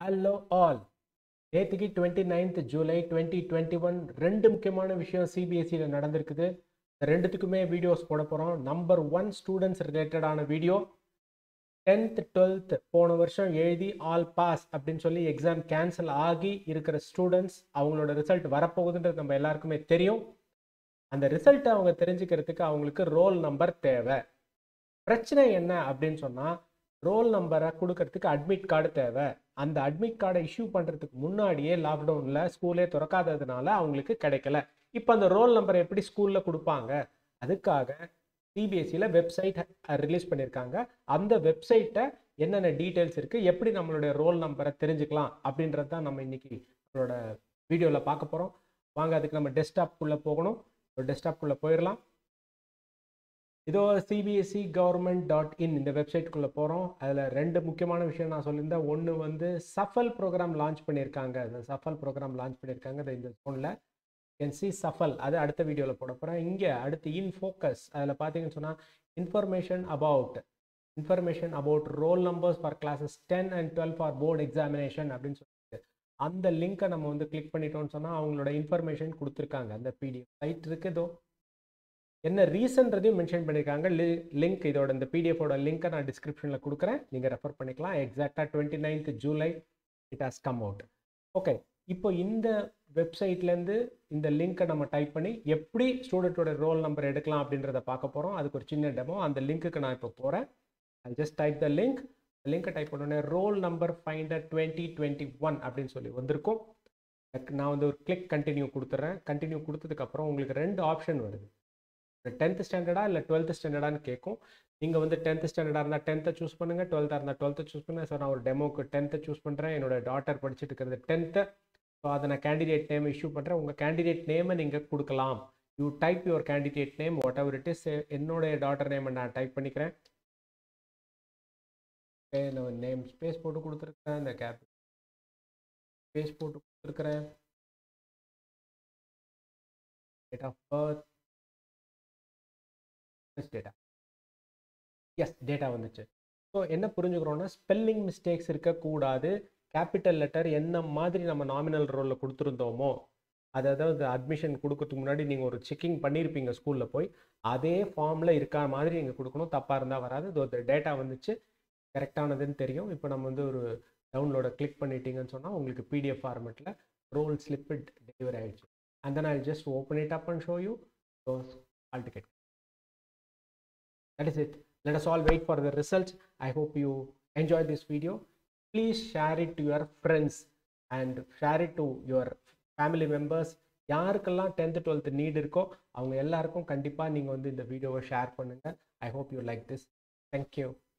hello all நேற்றுக்கு twenty ninth July twenty twenty one ரெண்டு முக்கியமான விஷயம் சிபிஎஸ்சியில் நடந்திருக்குது இந்த ரெண்டுத்துக்குமே வீடியோஸ் போட போகிறோம் நம்பர் ஒன் ஸ்டூடெண்ட்ஸ் ரிலேட்டடான வீடியோ டென்த் டுவெல்த் போன வருஷம் எழுதி ஆல் பாஸ் அப்படின்னு சொல்லி எக்ஸாம் கேன்சல் ஆகி இருக்கிற ஸ்டூடெண்ட்ஸ் அவங்களோட ரிசல்ட் வரப்போகுதுன்றது நம்ம எல்லாருக்குமே தெரியும் அந்த ரிசல்ட்டை அவங்க தெரிஞ்சுக்கிறதுக்கு அவங்களுக்கு ரோல் நம்பர் தேவை பிரச்சனை என்ன அப்படின்னு சொன்னால் ரோல் நம்பரை கொடுக்கறதுக்கு அட்மிட் கார்டு தேவை அந்த அட்மிட் கார்டை இஷ்யூ பண்ணுறதுக்கு முன்னாடியே லாக்டவுனில் ஸ்கூலே திறக்காததுனால அவங்களுக்கு கிடைக்கல இப்போ அந்த ரோல் நம்பரை எப்படி ஸ்கூலில் கொடுப்பாங்க அதுக்காக சிபிஎஸ்சியில் வெப்சைட் ரிலீஸ் பண்ணியிருக்காங்க அந்த வெப்சைட்டை என்னென்ன டீட்டெயில்ஸ் இருக்குது எப்படி நம்மளுடைய ரோல் நம்பரை தெரிஞ்சுக்கலாம் அப்படின்றது தான் நம்ம இன்னைக்கு நம்மளோட வீடியோவில் பார்க்க போகிறோம் வாங்க அதுக்கு நம்ம டெஸ்க்டாப்குள்ளே போகணும் டெஸ்க்டாப்குள்ளே போயிடலாம் இதோ சிபிஎஸ்சி கவர்மெண்ட் டாட் இன் இந்த வெப்சைட்குள்ளே போகிறோம் அதில் ரெண்டு முக்கியமான விஷயம் நான் சொல்லியிருந்தேன் ஒன்று வந்து சஃபல் ப்ரோக்ராம் லான்ச் பண்ணியிருக்காங்க அந்த சஃபல் ப்ரோக்ராம் லான்ச் பண்ணியிருக்காங்க இந்த ஃபோனில் கேன் சி சஃபல் அது அடுத்த வீடியோவில் போட போகிறேன் இங்கே அடுத்து இன் ஃபோக்கஸ் அதில் பார்த்தீங்கன்னு சொன்னால் information about information about roll numbers for classes ten and twelve for board examination அப்படின்னு சொல்லிட்டு அந்த லிங்க்கை நம்ம வந்து கிளிக் பண்ணிட்டோம்னு சொன்னால் அவங்களோட இன்ஃபர்மேஷன் கொடுத்துருக்காங்க அந்த பிடிஎஃப் சைட் இருக்குதோ என்ன ரீசன்றதையும் மென்ஷன் பண்ணியிருக்காங்க லி லிங்க் இதோட இந்த பிடிஎஃபோட லிங்க்கை நான் டிஸ்கிரிப்ஷனில் கொடுக்குறேன் நீங்கள் ரெஃபர் பண்ணிக்கலாம் எக்ஸாக்டாக twenty ninth July it has come out okay இப்போ இந்த வெப்சைட்லேருந்து இந்த லிங்க்கை நம்ம டைப் பண்ணி எப்படி ஸ்டூடெண்ட்டோட ரோல் நம்பர் எடுக்கலாம் அப்படின்றத பார்க்க போகிறோம் அதுக்கு ஒரு சின்ன டெமோ அந்த லிங்க்குக்கு நான் இப்போ போகிறேன் I just type the link லிங்க்கை டைப் பண்ணோடனே roll number finder twenty twenty one அப்படின்னு சொல்லி வந்திருக்கும் நான் வந்து ஒரு கிளிக் கண்டினியூ கொடுத்துட்றேன் கண்டினியூ கொடுத்ததுக்கப்புறம் உங்களுக்கு ரெண்டு ஆப்ஷன் வருது டென்த் ஸ்டாண்டர்டா இல்லை டுவெல்த் ஸ்டாண்டர்டான்னு கேட்கும் நீங்கள் வந்து டென்த் ஸ்டாண்டர்டாக இருந்தால் டென்த்தை சூஸ் பண்ணுங்கள் டுவெல்த்தாக இருந்தால் டுவெல்த்தை சூஸ் பண்ணுங்கள் ஸோ நான் ஒரு டெமோக்கு டென்த்தை சூஸ் பண்ணுறேன் என்னோட டாட்டர் படிச்சுட்டு இருக்கிறது டென்த்து ஸோ அதை நான் கேண்டிடேட் நேம் இஷ்யூ பண்ணுறேன் உங்கள் கேண்டிடேட் நேமை நீங்கள் கொடுக்கலாம் you type your candidate name whatever it is என்னுடைய டாட்டர் நேமை நான் டைப் பண்ணிக்கிறேன் நான் நேம் ஸ்பேஸ் போட்டு கொடுத்துருக்கேன் இந்த கேப் ஸ்பேஸ் போட்டு கொடுத்துருக்குறேன் டேட் ஆஃப் பர்த் டேட்டா எஸ் டேட்டா வந்துச்சு ஸோ என்ன புரிஞ்சுக்கிறோன்னா ஸ்பெல்லிங் மிஸ்டேக்ஸ் இருக்கக்கூடாது கேபிட்டல் லெட்டர் என்ன மாதிரி நம்ம நாமினல் ரோலில் கொடுத்துருந்தோமோ அது அதாவது அட்மிஷன் கொடுக்கறதுக்கு முன்னாடி நீங்கள் ஒரு செக்கிங் பண்ணியிருப்பீங்க ஸ்கூலில் போய் அதே ஃபார்மில் இருக்கா மாதிரி நீங்கள் கொடுக்கணும் தப்பாக இருந்தால் வராது இது டேட்டா வந்துச்சு கரெக்டானதுன்னு தெரியும் இப்போ நம்ம வந்து ஒரு டவுன்லோட கிளிக் பண்ணிட்டீங்கன்னு சொன்னால் உங்களுக்கு பிடிஎஃப் ஃபார்மெட்டில் ரோல் ஸ்லிப்பு டெலிவரி ஆகிடுச்சு and then I just open it up and show you so all ticket that is it let us all wait for the results i hope you enjoyed this video please share it to your friends and share it to your family members யாருக்கெல்லாம் tenth twelfth NEET இருக்கோ அவங்க எல்லாருக்கும் கண்டிப்பாக நீங்கள் வந்து இந்த வீடியோவை share பண்ணுங்கள் I hope you like this thank you